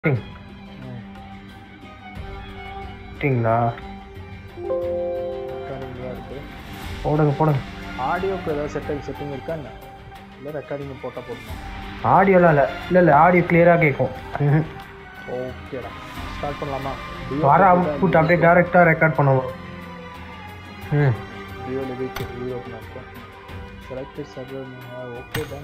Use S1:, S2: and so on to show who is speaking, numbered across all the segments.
S1: சரிங்களா
S2: ரெக்கார்டிங் தான் இருக்கு
S1: போடுங்க போடுங்க
S2: ஆடியோக்கு ஏதாவது செட்டிங் செட்டிங் இருக்கா என்ன இல்லை ரெக்கார்டிங் போட்டால் போதுமா
S1: ஆடியோலாம் இல்லை இல்லை இல்லை ஆடியோ கிளியராக கேட்கும் ம்ஹும்.
S2: ஓகேடா ஸ்டார்ட் பண்ணலாமா
S1: வர அவுட்புட் அப்படியே டேரெக்டாக ரெக்கார்ட் பண்ணுவோம் ம்
S2: டியோ லிவிக் வீடியோ இருக்கும் செலக்டட் சர்வர் ஓகே தான்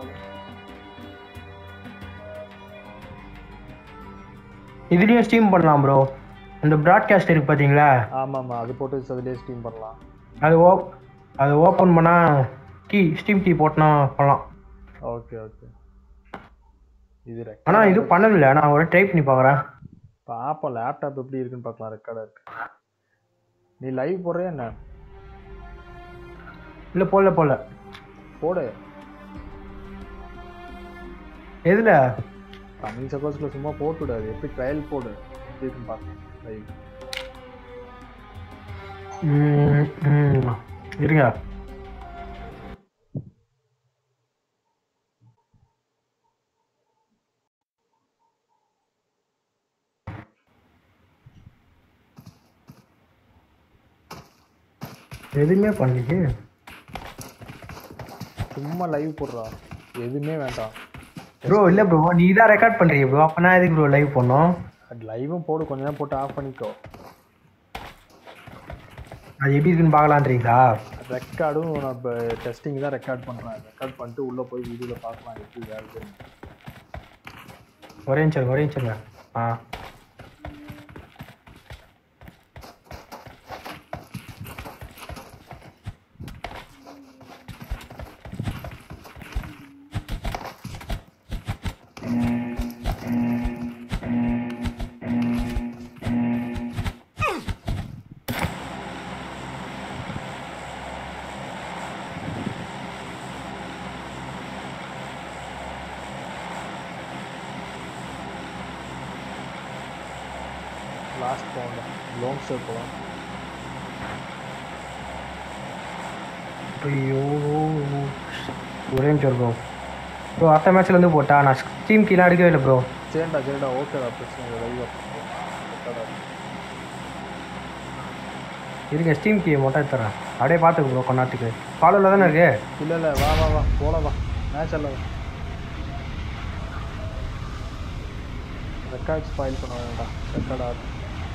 S1: இதுலேயும் ஸ்டீம் பண்ணலாம் ப்ரோ இந்த ப்ராட்காஸ்ட் இருக்கு பார்த்தீங்களா
S2: ஆமாம் ஆமாம் அது போட்டு அதிலே ஸ்டீம் பண்ணலாம்
S1: அது ஓ அது ஓப்பன் பண்ணால் கீ ஸ்டீம் கீ போட்டுனா பண்ணலாம்
S2: ஓகே ஓகே இது ரெக்
S1: ஆனால் இது பண்ணதில்லை நான் ஒரு ட்ரை பண்ணி பார்க்குறேன்
S2: பார்ப்போம் லேப்டாப் எப்படி இருக்குன்னு பார்க்கலாம் ரெக்கார்டாக இருக்கு நீ லைவ் போடுறியா என்ன
S1: இல்லை போடல போடல
S2: போடு
S1: எதில்
S2: தமிழ் சப்போஸ்ல சும்மா போட்டு விடாது எப்படி ட்ரையல் போடு எப்படி இருக்குன்னு பார்க்கலாம் லைவ்
S1: ம், ம். இருங்க எதுவுமே பண்ணலையே
S2: சும்மா லைவ் போடுறா எதுவுமே வேண்டாம்
S1: ப்ரோ இல்லை ப்ரோ நீ தான் ரெக்கார்ட் பண்ணுறீங்க ப்ரோ அப்போ நான் எதுக்கு ப்ரோ லைவ் பண்ணோம்
S2: லைவும் போடு கொஞ்ச நேரம் போட்டு ஆஃப் பண்ணிக்கோ
S1: அது எப்படி இருக்குன்னு பார்க்கலான்றீங்களா
S2: ரெக்கார்டும் நான் இப்போ டெஸ்டிங் தான் ரெக்கார்ட் பண்ணுறேன் ரெக்கார்ட் பண்ணிட்டு உள்ளே போய் வீடியோவில் பார்க்கலாம் எப்படி வேறு
S1: ஒரே நிமிஷம் ஒரே நிமிஷங்க ஆ
S2: லாஸ்ட் போகணும் லாங் ஸ்டே போகலாம்
S1: ஐயோ ஒரே நிமிஷம் ப்ரோ ப்ரோ அடுத்த மேட்ச்ல இருந்து போட்டா நான் ஸ்டீம் கீழே எடுக்கவே இல்லை ப்ரோ
S2: சரிடா சரிடா ஓகேடா பிரச்சனை இல்லை லைவ் ரெக்கார்டாக
S1: இருங்க ஸ்டீம் கீ மட்டும் எடுத்துறேன் அப்படியே பார்த்துக்கு ப்ரோ கொண்டாட்டுக்கு ஃபாலோவில் தானே இருக்கு
S2: இல்லை இல்லை வா வா வா போலாம் வா மேட்ச் அல்ல ரெக்கார்ட்ஸ் ஃபைல் பண்ண வேண்டாம் ரெக்கார்ட் ஆகும்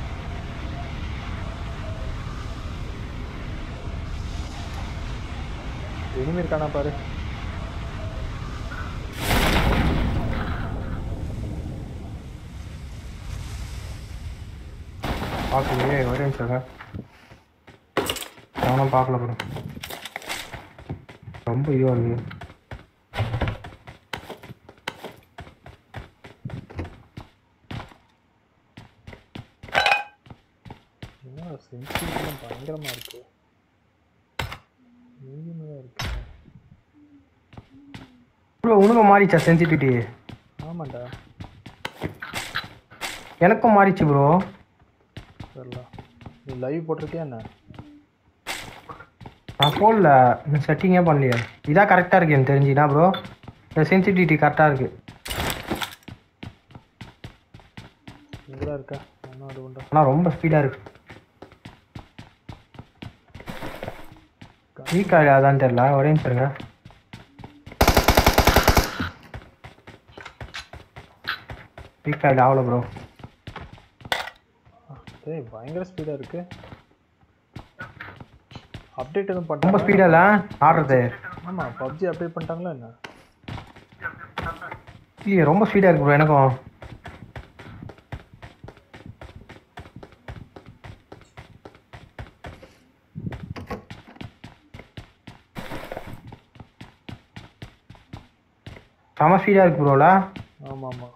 S2: இனிமே இருக்கானா பாரு
S1: பார்க்கலையே ஒரே நிமிஷம் நானும் பார்க்கல ப்ரோ ரொம்ப இதுவாக இருக்கு
S2: என்ன சென்சிட்டிவ்லாம் பயங்கரமா இருக்கு மீடியமாக இருக்கு
S1: ப்ரோ உனக்கு மாறிச்சா சென்சிட்டிவிட்டி
S2: ஆமாண்டா
S1: எனக்கும் மாறிச்சு ப்ரோ
S2: தெரியல நீ லைவ் போட்டிருக்கியா என்ன
S1: நான் போடல இன்னும் செட்டிங்கே பண்ணலையே இதான் கரெக்டாக இருக்கு எனக்கு தெரிஞ்சுனா ப்ரோ இந்த சென்சிட்டிவிட்டி கரெக்டாக இருக்கு
S2: எங்கடா இருக்கா ஒன்றும் அது உண்டா
S1: ஆனால் ரொம்ப ஸ்பீடாக இருக்கு வீக் ஆகல அதான் தெரில ஒரே நிமிஷம் இருங்க வீக் ஆகல ஆகல ப்ரோ
S2: டேய் பயங்கர ஸ்பீடாக இருக்கு அப்டேட் எதுவும்
S1: ரொம்ப
S2: பண்ணிட்டாங்க
S1: ஸ்பீடாக இல்லை ஆடுறது
S2: ஆமாம் பப்ஜி அப்டேட் பண்ணிட்டாங்களா என்ன
S1: இல்லையே ரொம்ப ஸ்பீடாக இருக்கு ப்ரோ எனக்கும் செம ஸ்பீடாக இருக்கு ப்ரோல
S2: ஆமாம் ஆமாம்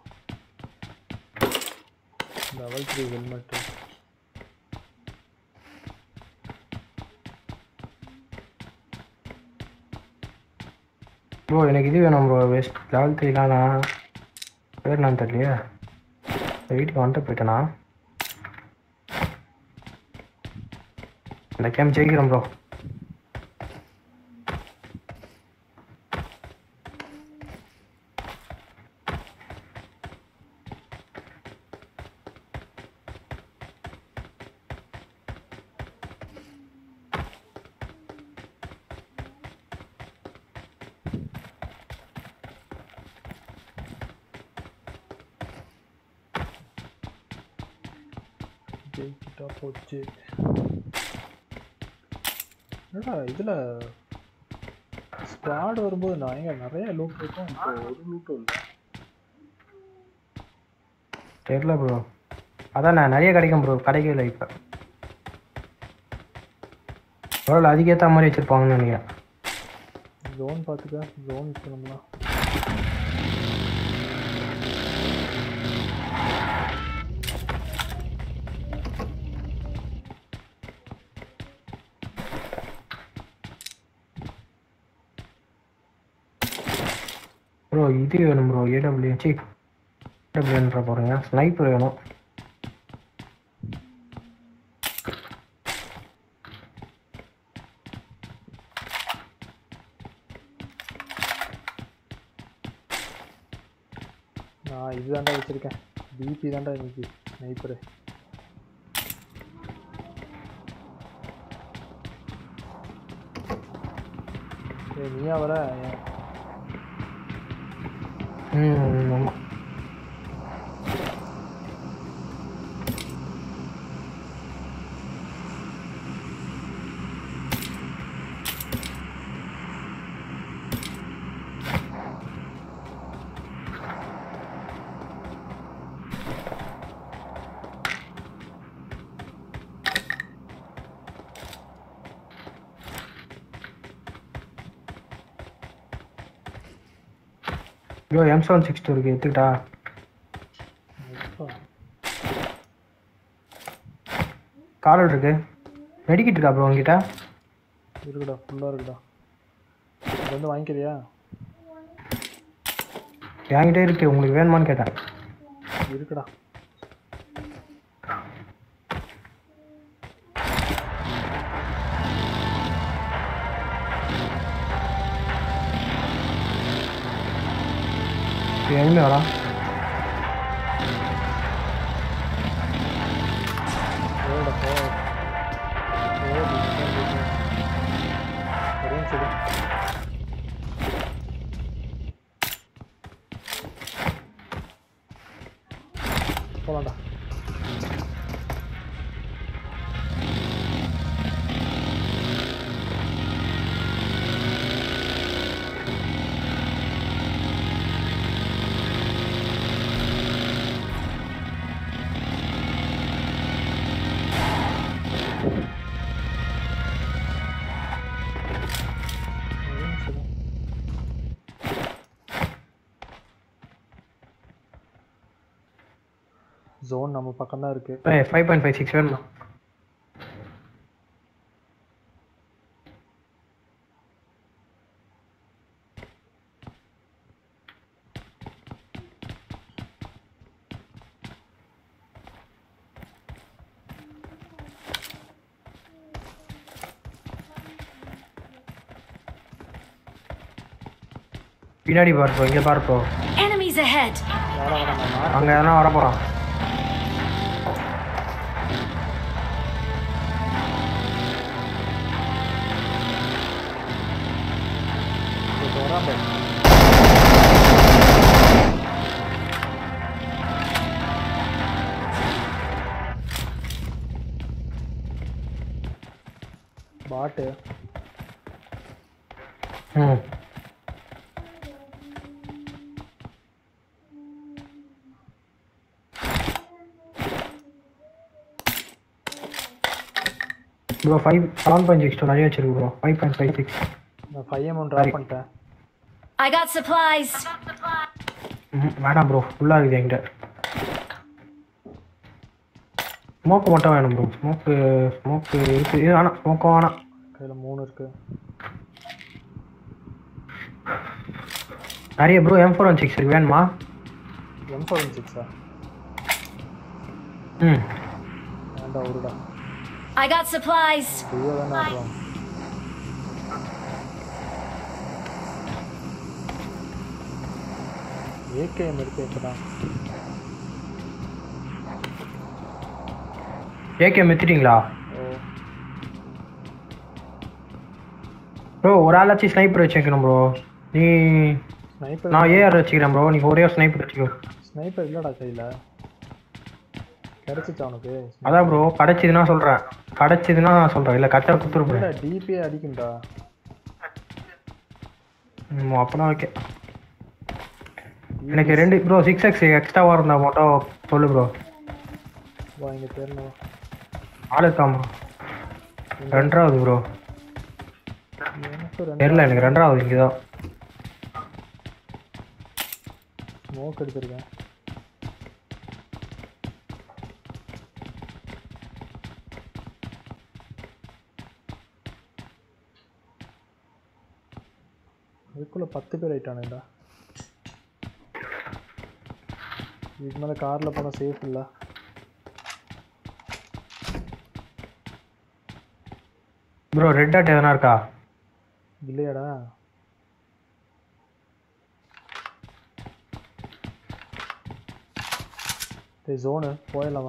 S2: லெவல் த்ரீ ஹெல்மெட்டு
S1: ப்ரோ எனக்கு இது வேணும் ப்ரோ வெஸ்ட் லெவல் த்ரீலாம் நான் பேர் நான் தெரியலையே வீட்டுக்கு வந்துட்டு போயிட்டேனா இந்த கேம் ஜெயிக்கிறேன் ப்ரோ
S2: ஜெயிக்கிட்டா போச்சு என்னடா இதுல ஸ்குவாட் வரும்போது நான் எங்க நிறைய லூட் இருக்கும் இப்போ ஒரு லூட்டும் இல்லை
S1: தெரியல ப்ரோ அதான் நான் நிறைய கிடைக்கும் ப்ரோ கிடைக்கல இப்போ பரவாயில்ல அதுக்கேற்ற மாதிரி வச்சுருப்பாங்கன்னு நினைக்கிறேன்
S2: ஜோன் பார்த்துக்க ஜோன் இருக்கணும்னா
S1: ப்ரோ இது வேணும் ப்ரோ ஏடபிள்யூ சி ஏடபிள்யூன்ற போகிறேங்க ஸ்னைப்பர் வேணும்
S2: நான் இதுதான்டா வச்சிருக்கேன் பிபி தான்டா இன்னைக்கு ஸ்னைப்பரு ஏய் நீயா வர ஏன்
S1: ம் ஆமாம் bro M seven six two இருக்கு எடுத்துக்கிட்டா
S2: எப்பா?
S1: காலர் இருக்கு மெடிக்கிட் இருக்கா ப்ரோ உங்ககிட்ட
S2: இருக்குடா ஃபுல்லாக இருக்குடா இது வந்து வாங்கிக்கிறியா
S1: என்கிட்ட இருக்கு உங்களுக்கு வேணுமான்னு கேட்டேன்
S2: இருக்குடா
S1: எங்கே வரா
S2: போடா போ போடு, போடு. ஒரே நிமிஷம் இரு. போலாம்டா ஒரே நிமிஷம் இரு. ஜோன் நம்ம பக்கம் தான் இருக்கு
S1: ஃபைவ் பாயிண்ட் ஃபைவ் சிக்ஸ் வேணுமா பின்னாடி பார்ப்போம் இங்கே பார்ப்போம்
S3: Enemies ahead!
S2: வாடா வாடா நான் மார்க்
S1: அங்கே எதனா வர போகிறான்
S2: இப்போ வரான் பாரு. பாட்டு
S1: ம் bro five seven point six two நிறைய வச்சிருக்கு bro five point five six
S2: நான் ஃபைவ் எம்எம் ட்ராப் பண்ணிட்டேன்
S3: I got supplies!
S1: வேணாம் ப்ரோ ஃபுல்லாக இருக்குது என்கிட்ட ஸ்மோக்கு மட்டும் வேணும் ப்ரோ ஸ்மோக்கு ஸ்மோக்கு இருக்குது இது வேணாம் ஸ்மோக்கும் வேணாம்
S2: கையில் மூணு இருக்கு
S1: நிறைய bro M four one six இருக்கு வேணுமா
S2: எம் செவன் சிக்ஸா
S1: ம்
S2: வேண்டாம் ஒருடா
S3: I got supplies!
S2: டியோ தானே ஆடுறோம் ஏகேஎம் இருக்கு இப்போதான்
S1: ஏகே மெத்திட்டீங்களா
S2: ஓ
S1: ப்ரோ ஒரு ஆளாச்சும் ஸ்னைப்பர் வச்சுக்கணும் ப்ரோ நீ
S2: ஸ்னைப்பர்
S1: நான் ஏஆர் வச்சுக்கிறேன் ப்ரோ நீ ஒரே ஸ்னைப்பர் வச்சுக்கோ
S2: ஸ்னைப்பர் இல்லைடா கையில் கிடைச்சிச்சா உனக்கு
S1: அதான் ப்ரோ கிடைச்சதுன்னா சொல்கிறேன் கிடைச்சதுன்னா சொல்கிறேன் இல்லை கரெக்டாக கொடுத்துருப்பேன்
S2: இல்ல டிபியே அடிக்கும்டா
S1: ம் அப்போனா ஓகே எனக்கு ரெண்டு ப்ரோ சிக்ஸ் எக்ஸ் எக்ஸ்ட்ராவாக இருந்தால் மட்டும் சொல்லு ப்ரோ
S2: வா இங்க தேர்ணும்
S1: ஆள் இருக்காமா ரெண்டாவது ப்ரோ
S2: எனக்கு ரெண்டு
S1: தெரில எனக்கு ரெண்டாவது இங்கே தான்
S2: ஸ்மோக் எடுத்திருக்கேன் அதுக்குள்ள பத்து பேர் ஆயிட்டானுடா இதுக்கு மேல கார்ல போனா சேஃப் இல்ல
S1: ப்ரோ ரெட் டாட் எதனா இருக்கா
S2: இல்லையாடா டேய் ஜோனு போயிடலாம் வா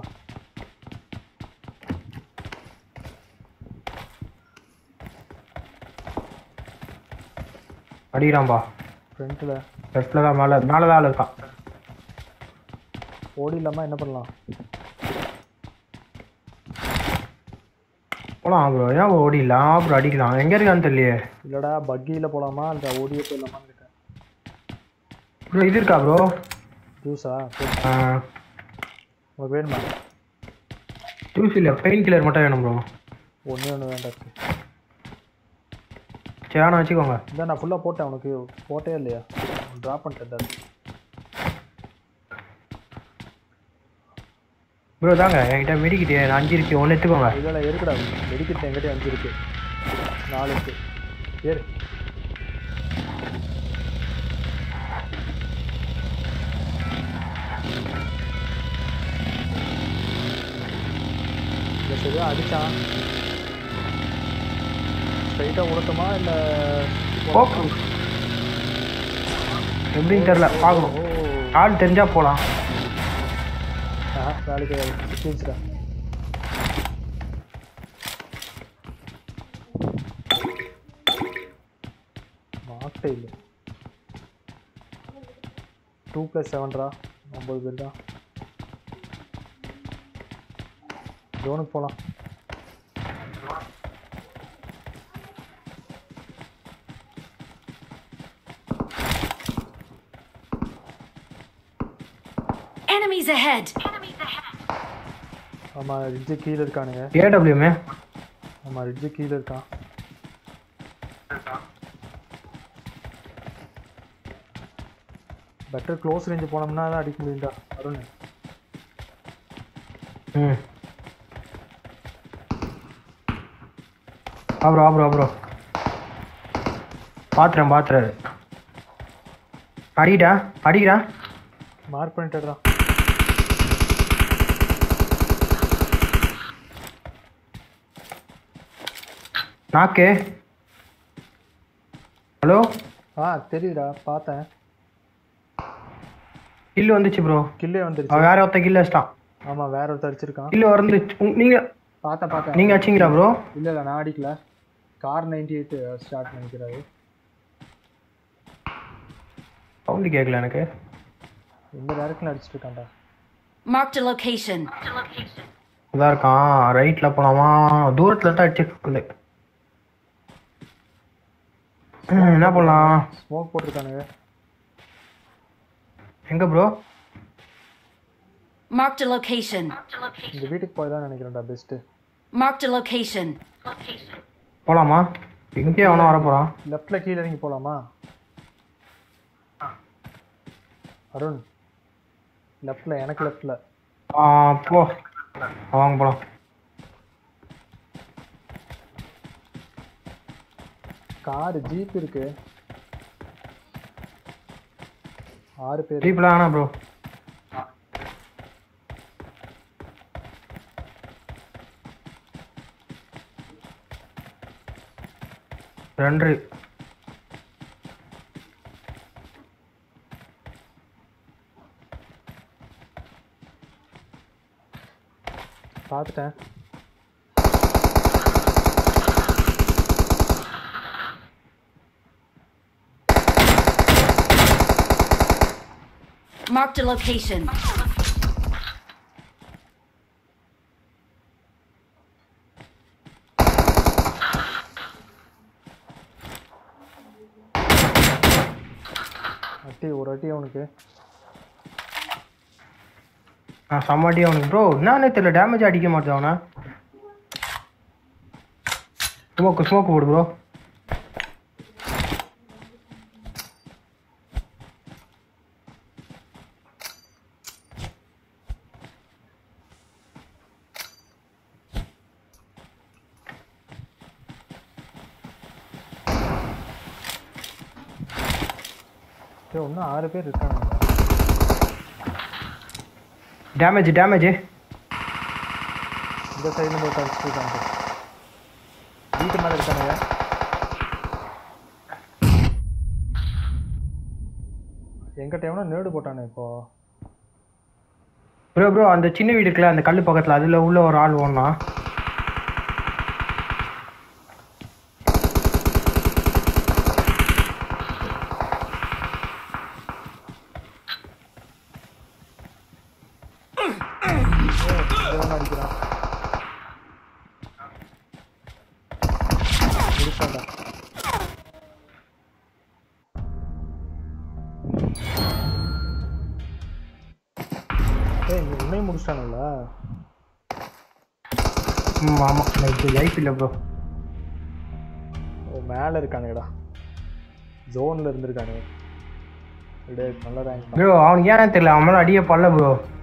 S1: அடிக்கிறான்பா
S2: ஃப்ரண்ட்டில்
S1: லெஃப்டில் தான் மேலே மேலே தான் ஆள் இருக்கான்
S2: ஓடிடலாமா என்ன பண்ணலாம்
S1: போலாம் ப்ரோ ஏன் bro ஓடிடலாம் ப்ரோ அடிக்கலாம் எங்கே இருக்கான்னு தெரியலையே
S2: இல்லைடா பக்கியில் போகலாமா இல்லை ஓடியே போயிடலாமான்னு இருக்கேன்
S1: ப்ரோ இது இருக்கா ப்ரோ
S2: ஜூஸா உனக்கு வேணுமா
S1: ஜூஸ் இல்லை பெயின் கில்லர் மட்டும் வேணும் ப்ரோ
S2: ஒன்றே ஒன்று வேண்டாம் இருக்கு
S1: சரி வேணா வச்சுக்கோங்க
S2: இந்த நான் ஃபுல்லாக போட்டேன் உனக்கு போட்டே இல்லையா ட்ராப் பண்ணிட்டேன் தான்
S1: ப்ரோ தாங்க என்கிட்ட மெடிக்கிட்டே அஞ்சு இருக்கு ஒன்று எடுத்துக்கோங்க
S2: இல்லை இல்லை இருக்குடா மெடிக்கிட்ட எங்கிட்ட அஞ்சு இருக்கு நாலு இருக்கு ஏறு இல்லை சரியா அடிச்சான் ஸ்ட்ரைட்டாக உடட்டுமா இல்லை
S1: ஓகே எப்படின்னு தெரில பார்க்கணும்
S2: ஓ
S1: ஆள் தெரிஞ்சா போகலாம்
S2: ஆ வேலைக்கு சிக்கிச்சுடா மாட்டே இல்லை டூ ப்ளஸ் செவன்ரா ஒம்பது பேர் தான் ஜோனுக்கு போகலாம்
S3: Enemies ahead!
S2: ஆமாம் ரிட்ஜு கீழே இருக்கானுங்க
S1: ஏடபிள்யூமே
S2: ஆமாம் ரிட்ஜு கீழே இருக்கான் பெட்டர் க்ளோஸ் ரேஞ்சு போனோம்னா தான் அடிக்க முடியும்டா அருண்
S1: ம் ஆ ப்ரோ ஆ ப்ரோ ஆ ப்ரோ பார்த்துறேன் பார்த்துறேன் அடிக்கிட்டா அடிக்கிறா
S2: மார்க் பண்ணிட்டேடா
S1: நாக்கு ஹலோ
S2: ஆ தெரியுதுடா பார்த்தேன்
S1: கில்லு வந்துச்சு ப்ரோ
S2: கில்லே வந்துருச்சு
S1: அவன் வேற ஒருத்த கில்லு வச்சிட்டான்
S2: ஆமாம் வேற ஒருத்தர் அடிச்சிருக்கான்
S1: கில்லு வந்துச்சு உங்க- நீங்க
S2: பார்த்தேன் பார்த்தேன்
S1: நீங்க அடிச்சிங்களா ப்ரோ
S2: இல்லை இல்லை நான் அடிக்கல கார் நைன்டி எயிட் ஸ்டார்ட் பண்ணிக்கிறாரு
S1: சவுண்டு கேட்கல எனக்கு
S2: இந்த டேரக்ஷனில் அடிச்சிட்டு இருக்கான்டா
S3: Marked a location.
S1: இதாக இருக்கான் ரைட்டில் போலாமா தூரத்தில் தான் அடிச்சிருக்கு ம், என்ன பண்ணலாம்
S2: ஸ்மோக் போட்டிருக்கானுங்க
S1: எங்கே ப்ரோ
S3: Marked a location.
S2: இந்த வீட்டுக்கு போய் தான் நினைக்கிறேன்டா பெஸ்ட்டு
S3: Marked a location.
S1: போகலாமா இங்கேயே அவனும் வர போகிறான்
S2: லெஃப்டில் கீழே இறங்கி போகலாமா அருண் லெஃப்டில் எனக்கு லெஃப்டில்
S1: போ வாங்க போகலாம்
S2: காரு ஜீப் இருக்கு ஆறு பேர்
S1: ஜீப்பில் வேணாம் ப்ரோ ரெண்டு
S2: பார்த்துட்டேன்
S3: Marked a location.
S2: அடிச்சு ஒரு வாட்டி அவனுக்கு
S1: ஆ செம்மாட்டி அவனுக்கு ப்ரோ என்னன்னே தெரியல டேமேஜ் அடிக்க மாட்டேன் அவனை ஸ்மோக்கு ஸ்மோக்கு போடு ப்ரோ
S2: சரி இன்னும் ஆறு பேர் இருக்காங்க
S1: டேமேஜ் டேமேஜ்
S2: இந்த சைடு போட்டு அடிச்சுருக்காங்க வீட்டு மேலே இருக்கானுங்க எங்க டைம்னா நேடு போட்டானே இப்போ
S1: ப்ரோ ப்ரோ அந்த சின்ன வீடு இருக்குல்ல அந்த கல் பக்கத்தில் அதில் உள்ள ஒரு ஆள் ஓடனா
S2: இவன் அடிக்கிறான் முடிச்சான்டா ஏய் நீ உன்னையும் முடிச்சிட்டானுங்களா
S1: ம் ஆமாம் எனக்கு லைஃப் இல்லை ப்ரோ
S2: ஓ மேலே இருக்கானுங்கடா ஜோனில் இருந்திருக்கானுங்க அப்படியே நல்ல ரேங்க்
S1: ப்ரோ அவனுக்கு ஏன்னு தெரியல அவன் மேலே அடியே படல ப்ரோ